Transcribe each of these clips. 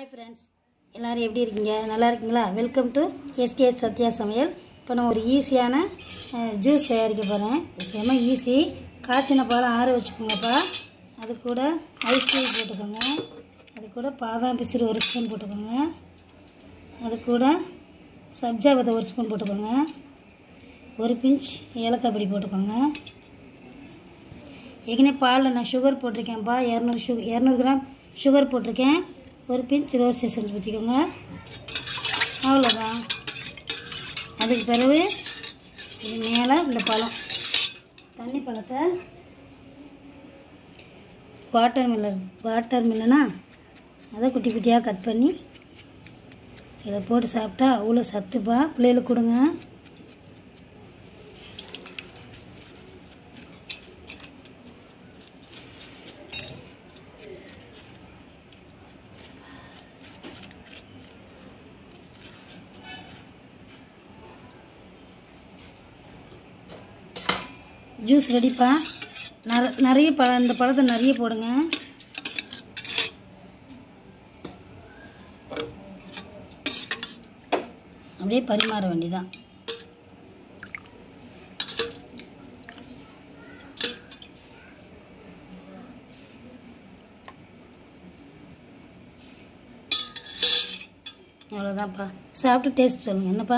hi friends எல்லோரும் எப்படி இருக்கீங்க நல்லா இருக்கீங்களா வெல்கம் டு எஸ்கே சத்யா சமையல் இப்போ நான் ஒரு ஈஸியான ஜூஸ் தயாரிக்க போகிறேன் செம ஈஸி காய்ச்சின பாலை ஆற வச்சுக்கோங்கப்பா அது கூட ஐஸ் க்ரீம் போட்டுக்கோங்க அது கூட பாதாம் பிசிறு ஒரு ஸ்பூன் போட்டுக்கோங்க அது கூட சப்ஜா விதை ஒரு ஸ்பூன் போட்டுக்கோங்க ஒரு பிஞ்ச் ஏலக்காய் பொடி போட்டுக்கோங்க ஏற்கனவே பாலில் நான் சுகர் போட்டிருக்கேன்ப்பா இரநூறு சு இரநூறு கிராம் சுகர் போட்டிருக்கேன் ஒரு பிஞ்ச் ரோஸ் எசன்ஸ் ஊற்றிக்கோங்க அவ்வளோதான் அதுக்கு பிறகு இது மேலே இந்த பழம் தண்ணி பழத்தை வாட்டர் மில்லர் வாட்டர் மில்லனா அதை குட்டி குட்டியாக கட் பண்ணி இதை போட்டு சாப்பிட்டா அவ்வளோ சத்துப்பா பிள்ளைகளுக்கு கொடுங்க ஜூஸ் ரெடிப்பா நிற நிறைய பழம் இந்த பழத்தை நிறைய போடுங்க அப்படியே பரிமாற வேண்டியதான் அவ்வளோதான்ப்பா சாப்பிட்டு டேஸ்ட் சொல்லுங்கள் என்னப்பா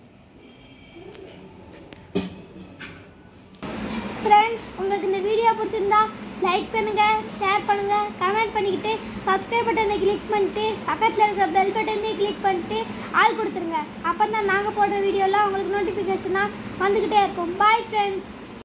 ஃப்ரெண்ட்ஸ் உங்களுக்கு இந்த வீடியோ பிடிச்சிருந்தா லைக் பண்ணுங்க ஷேர் பண்ணுங்க கமெண்ட் பண்ணிக்கிட்டு சப்ஸ்கிரைப் பட்டனை கிளிக் பண்ணிட்டு பக்கத்தில் இருக்கிற பெல் பட்டனையும் கிளிக் பண்ணிட்டு ஆள் கொடுத்துருங்க அப்போ தான் நாங்கள் போடுற வீடியோலாம் உங்களுக்கு நோட்டிஃபிகேஷனாக வந்துக்கிட்டே இருக்கும் பாய் ஃப்ரெண்ட்ஸ்